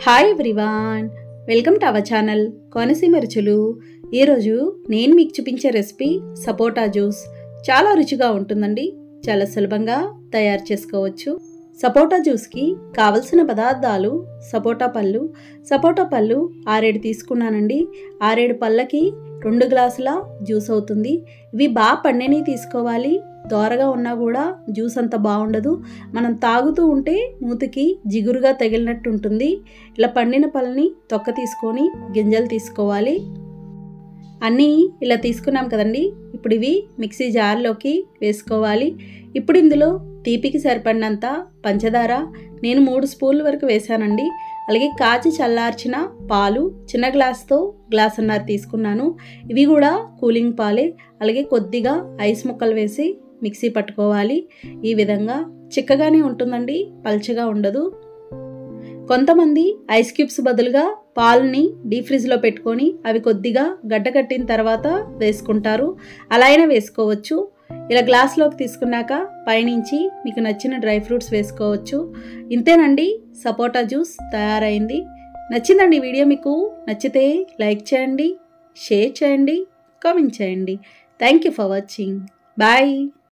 hi everyone welcome to our channel Konaseema రుచులు ఈరోజు నేను మీకు చూపించే రెసిపీ సపోటా జ్యూస్ చాలా రుచిగా ఉంటుందండి చాలా సులభంగా తయారు చేసుకోవచ్చు సపోటా జ్యూస్కి కావలసిన పదార్థాలు సపోటా పళ్ళు సపోటా పళ్ళు ఆరేడు తీసుకున్నానండి ఆరేడు పళ్ళకి రెండు గ్లాసుల జ్యూస్ అవుతుంది ఇవి బాగా పండిని తీసుకోవాలి దోరగా ఉన్నా కూడా జ్యూస్ అంత బాగుండదు మనం తాగుతూ ఉంటే మూతికి జిగురుగా తగిలినట్టు ఉంటుంది ఇలా పండిన పళ్ళని తొక్క తీసుకొని గింజలు తీసుకోవాలి అన్నీ ఇలా తీసుకున్నాం కదండి ఇప్పుడు ఇవి మిక్సీ జార్లోకి వేసుకోవాలి ఇప్పుడు ఇందులో తీపికి సరిపడినంత పంచదార నేను మూడు స్పూన్ల వరకు వేశానండి అలాగే కాచి చల్లార్చిన పాలు చిన్న గ్లాస్తో గ్లాసున్నర తీసుకున్నాను ఇవి కూడా కూలింగ్ పాలే అలాగే కొద్దిగా ఐస్ ముక్కలు వేసి మిక్సీ పట్టుకోవాలి ఈ విధంగా చిక్కగానే ఉంటుందండి పల్చగా ఉండదు కొంతమంది ఐస్ క్యూబ్స్ బదులుగా పాలని డీప్ ఫ్రిడ్జ్లో పెట్టుకొని అవి కొద్దిగా గడ్డ కట్టిన తర్వాత వేసుకుంటారు అలా అయినా వేసుకోవచ్చు ఇలా గ్లాస్లోకి తీసుకున్నాక పైనుంచి మీకు నచ్చిన డ్రై ఫ్రూట్స్ వేసుకోవచ్చు ఇంతేనండి సపోటా జ్యూస్ తయారైంది నచ్చిందండి ఈ వీడియో మీకు నచ్చితే లైక్ చేయండి షేర్ చేయండి కామెంట్ చేయండి thank you for watching bye